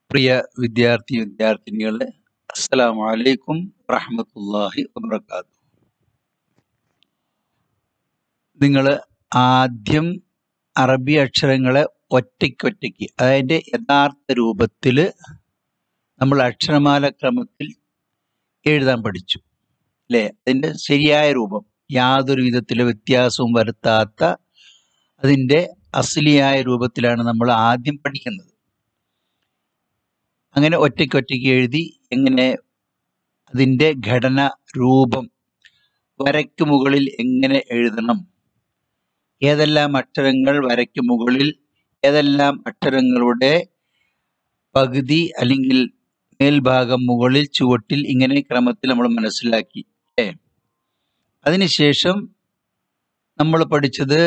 പ്രിയ വിദ്യാർത്ഥി വിദ്യാർത്ഥിനികളെ അസ്സലാമു അലൈക്കും റഹ്മത്തുള്ളാഹി വബറകാതുഹു നിങ്ങൾ ആദ്യം അറബി അക്ഷരങ്ങളെ ഒറ്റയ്ക്കൊറ്റയ്ക്ക് അതിൻ്റെ യഥാർത്ഥ രൂപത്തിൽ നമ്മൾ അക്ഷരമാല ക്രമത്തിൽ എഴുതാൻ പഠിച്ചു അല്ലേ അതിൻ്റെ ശരിയായ രൂപം യാതൊരു വിധത്തിലെ വ്യത്യാസവും വരുത്താത്ത അതിൻ്റെ അസ്ലിയായ രൂപത്തിലാണ് നമ്മൾ ആദ്യം പഠിക്കുന്നത് അങ്ങനെ ഒറ്റയ്ക്കൊറ്റയ്ക്ക് എഴുതി എങ്ങനെ അതിൻ്റെ ഘടന രൂപം വരയ്ക്ക് മുകളിൽ എങ്ങനെ എഴുതണം ഏതെല്ലാം അക്ഷരങ്ങൾ വരയ്ക്ക് മുകളിൽ ഏതെല്ലാം അക്ഷരങ്ങളുടെ പകുതി അല്ലെങ്കിൽ മേൽഭാഗം മുകളിൽ ചുവട്ടിൽ ഇങ്ങനെ ക്രമത്തിൽ നമ്മൾ മനസ്സിലാക്കി അല്ലേ അതിനുശേഷം നമ്മൾ പഠിച്ചത്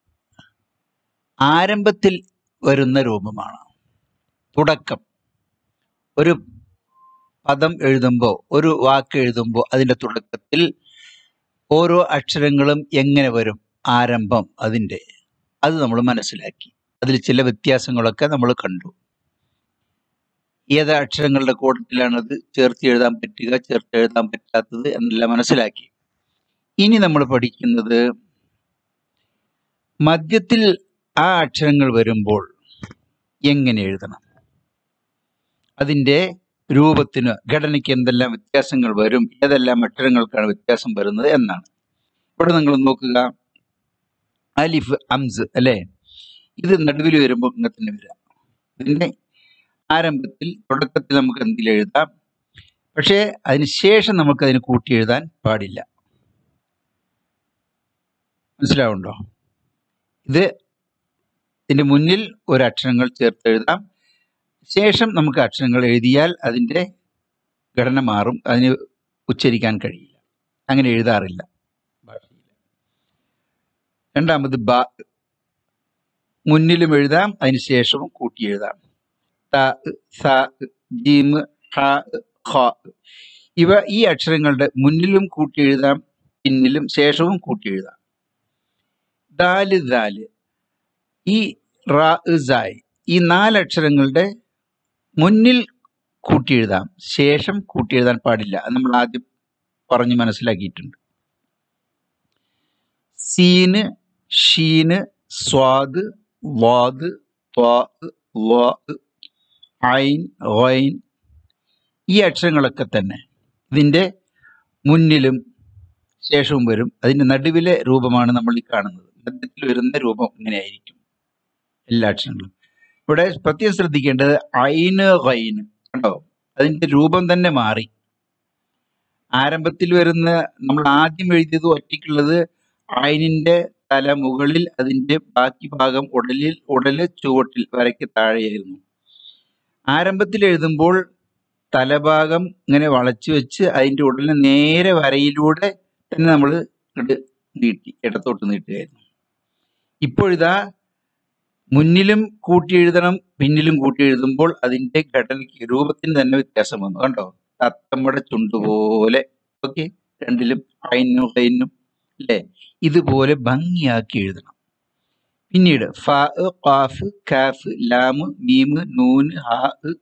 ആരംഭത്തിൽ വരുന്ന രൂപമാണ് തുടക്കം ഒരു പദം എഴുതുമ്പോൾ ഒരു വാക്ക് എഴുതുമ്പോൾ അതിൻ്റെ തുടക്കത്തിൽ ഓരോ അക്ഷരങ്ങളും എങ്ങനെ വരും ആരംഭം അതിൻ്റെ അത് നമ്മൾ മനസ്സിലാക്കി അതിൽ ചില വ്യത്യാസങ്ങളൊക്കെ നമ്മൾ കണ്ടു ഏത് അക്ഷരങ്ങളുടെ കൂട്ടത്തിലാണത് ചേർത്ത് എഴുതാൻ പറ്റുക ചേർത്ത് എഴുതാൻ പറ്റാത്തത് എന്നെല്ലാം മനസ്സിലാക്കി ഇനി നമ്മൾ പഠിക്കുന്നത് മധ്യത്തിൽ ആ അക്ഷരങ്ങൾ വരുമ്പോൾ എങ്ങനെ എഴുതണം അതിൻ്റെ രൂപത്തിന് ഘടനയ്ക്ക് എന്തെല്ലാം വ്യത്യാസങ്ങൾ വരും ഏതെല്ലാം അക്ഷരങ്ങൾക്കാണ് വ്യത്യാസം വരുന്നത് എന്നാണ് ഇവിടെ നിങ്ങൾ നോക്കുക അലിഫ് അംസ് അല്ലേ ഇത് നടുവിൽ വരുമ്പോൾ ഇങ്ങനെ തന്നെ വരാം ഇതിൻ്റെ ആരംഭത്തിൽ തുടക്കത്തിൽ നമുക്ക് എന്തിൽ എഴുതാം പക്ഷേ അതിന് ശേഷം നമുക്ക് അതിന് കൂട്ടി എഴുതാൻ പാടില്ല മനസ്സിലാവുണ്ടോ ഇത് ഇതിൻ്റെ മുന്നിൽ ഒരു അക്ഷരങ്ങൾ ചേർത്ത് എഴുതാം ശേഷം നമുക്ക് അക്ഷരങ്ങൾ എഴുതിയാൽ അതിൻ്റെ ഘടന മാറും അതിന് ഉച്ചരിക്കാൻ കഴിയില്ല അങ്ങനെ എഴുതാറില്ല ഭാഷയിൽ രണ്ടാമത് ബ മുന്നിലും എഴുതാം അതിന് ശേഷവും കൂട്ടി എഴുതാം ത സ ജീം ഹ ഖ ഇവ ഈ അക്ഷരങ്ങളുടെ മുന്നിലും കൂട്ടി എഴുതാം പിന്നിലും ശേഷവും കൂട്ടി എഴുതാം ദാല് ദാല് ഈ റാ സായ് ഈ നാലക്ഷരങ്ങളുടെ മുന്നിൽ കൂട്ടി എഴുതാം ശേഷം കൂട്ടി എഴുതാൻ പാടില്ല അത് നമ്മൾ ആദ്യം പറഞ്ഞ് മനസ്സിലാക്കിയിട്ടുണ്ട് സീന് ഷീന് സ്വാദ് വാദ് ത്വാ ള, ഐൻ ഗൈൻ ഈ അക്ഷരങ്ങളൊക്കെ തന്നെ ഇതിൻ്റെ മുന്നിലും ശേഷവും വരും അതിൻ്റെ നടുവിലെ രൂപമാണ് നമ്മൾ ഈ കാണുന്നത് മധ്യത്തിൽ വരുന്ന രൂപം ഇങ്ങനെയായിരിക്കും എല്ലാ അക്ഷരങ്ങളും ഇവിടെ പ്രത്യേകം ശ്രദ്ധിക്കേണ്ടത് ഐന് ഗൈന് കണ്ടോ അതിൻ്റെ രൂപം തന്നെ മാറി ആരംഭത്തിൽ വരുന്ന നമ്മൾ ആദ്യം എഴുതിയത് ഒറ്റയ്ക്കുള്ളത് ഐനിൻ്റെ തല മുകളിൽ അതിൻ്റെ ബാക്കി ഭാഗം ഉടലിൽ ഉടല് ചുവട്ടിൽ വരയ്ക്ക് താഴെയായിരുന്നു ആരംഭത്തിൽ എഴുതുമ്പോൾ തലഭാഗം ഇങ്ങനെ വളച്ചു വെച്ച് അതിൻ്റെ ഉടലിന് നേരെ വരയിലൂടെ തന്നെ നമ്മൾ ഇങ്ങോട്ട് നീട്ടി ഇടത്തോട്ട് നീട്ടുകയായിരുന്നു ഇപ്പോഴിതാ മുന്നിലും കൂട്ടി എഴുതണം പിന്നിലും കൂട്ടി എഴുതുമ്പോൾ അതിന്റെ ഘടനയ്ക്ക് രൂപത്തിന് തന്നെ വ്യത്യാസം വന്നു കണ്ടോ തത്തമ്മയുടെ ചുണ്ടുപോലെ ഓക്കെ രണ്ടിലും ഐനും ഹൈനും അല്ലേ ഇതുപോലെ ഭംഗിയാക്കി എഴുതണം പിന്നീട് ഫ ഖാഫ് കാഫ് ലാമ് മീമ് നൂന് ഹാ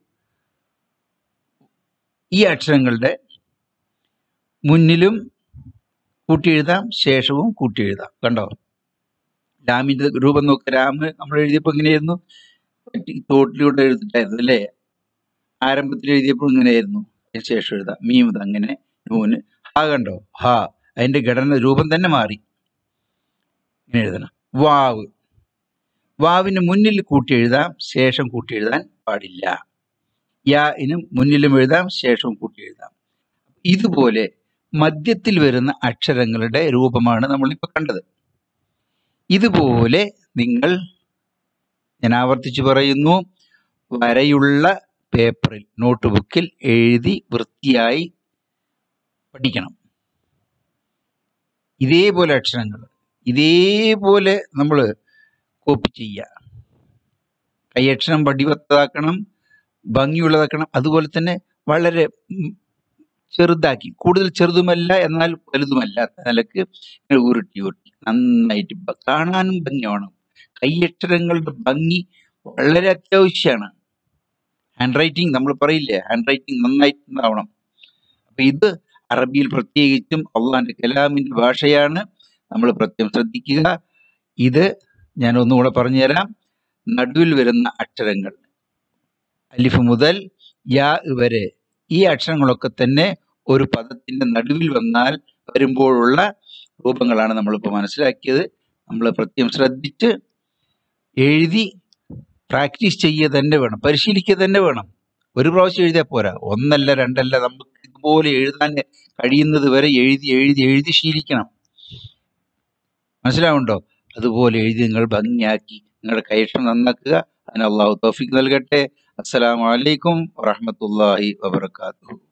ഈ അക്ഷരങ്ങളുടെ മുന്നിലും കൂട്ടി എഴുതാം ശേഷവും കൂട്ടി എഴുതാം കണ്ടോ ലാമിന്റെ രൂപം നോക്കുക രാമ് നമ്മൾ എഴുതിയപ്പോൾ എങ്ങനെയായിരുന്നു തോട്ടിലൂടെ എഴുതിട്ടായിരുന്നു അല്ലേ ആരംഭത്തിൽ എഴുതിയപ്പോൾ ഇങ്ങനെയായിരുന്നു അതിന് ശേഷം എഴുതാം മീമത് അങ്ങനെ നൂന് ഹാ കണ്ടോ ഹാ അതിന്റെ ഘടന രൂപം തന്നെ മാറി ഇങ്ങനെ എഴുതണം വാവ് വാവിന് മുന്നിൽ കൂട്ടി എഴുതാം ശേഷം കൂട്ടി എഴുതാൻ പാടില്ല യാ ഇനും മുന്നിലും എഴുതാം ശേഷവും കൂട്ടി എഴുതാം ഇതുപോലെ മധ്യത്തിൽ വരുന്ന അക്ഷരങ്ങളുടെ രൂപമാണ് നമ്മളിപ്പോൾ കണ്ടത് ഇതുപോലെ നിങ്ങൾ ഞാൻ ആവർത്തിച്ച് പറയുന്നു വരയുള്ള പേപ്പറിൽ നോട്ട് ബുക്കിൽ എഴുതി വൃത്തിയായി പഠിക്കണം ഇതേപോലെ അക്ഷരങ്ങൾ ഇതേപോലെ നമ്മൾ കോപ്പി ചെയ്യുക കൈയക്ഷരം വടിവത്തതാക്കണം ഭംഗിയുള്ളതാക്കണം അതുപോലെ തന്നെ വളരെ ഉം, ചെറുതാക്കി കൂടുതൽ ചെറുതുമല്ല എന്നാൽ വലുതുമല്ലാത്ത നിലക്ക് ഇങ്ങനെ ഉരുട്ടി ഉരുട്ടി നന്നായിട്ട് ബ- കാണാനും ഭംഗിയാവണം കൈയക്ഷരങ്ങളുടെ ഭംഗി വളരെ അത്യാവശ്യമാണ് ഹാൻഡ് റൈറ്റിംഗ് നമ്മൾ പറയില്ലേ ഹാൻഡ് റൈറ്റിംഗ് നന്നായിട്ടുണ്ടാവണം അപ്പം ഇത് അറബിയിൽ പ്രത്യേകിച്ചും അള്ളാഹിൻ്റെ കലാമിൻ്റെ ഭാഷയാണ് നമ്മൾ പ്രത്യേകം ശ്രദ്ധിക്കുക ഇത് ഞാൻ ഒന്നുകൂടെ പറഞ്ഞുതരാം നടുവിൽ വരുന്ന അക്ഷരങ്ങൾ അലിഫ് മുതൽ യാ വരെ ഈ അക്ഷരങ്ങളൊക്കെ തന്നെ ഒരു പദത്തിന്റെ നടുവിൽ വന്നാൽ വരുമ്പോഴുള്ള രൂപങ്ങളാണ് നമ്മളിപ്പോൾ മനസ്സിലാക്കിയത് നമ്മൾ പ്രത്യേകം ശ്രദ്ധിച്ച് എഴുതി പ്രാക്ടീസ് ചെയ്യുക തന്നെ വേണം പരിശീലിക്കുക തന്നെ വേണം ഒരു പ്രാവശ്യം എഴുതിയാൽ പോരാ ഒന്നല്ല രണ്ടല്ല നമുക്ക് ഇതുപോലെ എഴുതാൻ കഴിയുന്നത് വരെ എഴുതി എഴുതി എഴുതി ശീലിക്കണം മനസ്സിലാവുണ്ടോ അതുപോലെ എഴുതി നിങ്ങൾ ഭംഗിയാക്കി നിങ്ങളുടെ കൈക്ഷണം നന്നാക്കുക അതിന് അള്ളാഹു തൗഫിക്ക് നൽകട്ടെ അസ്സലാമു അലൈക്കും വറഹ്മത്തുള്ളാഹി വബർക്കാത്തു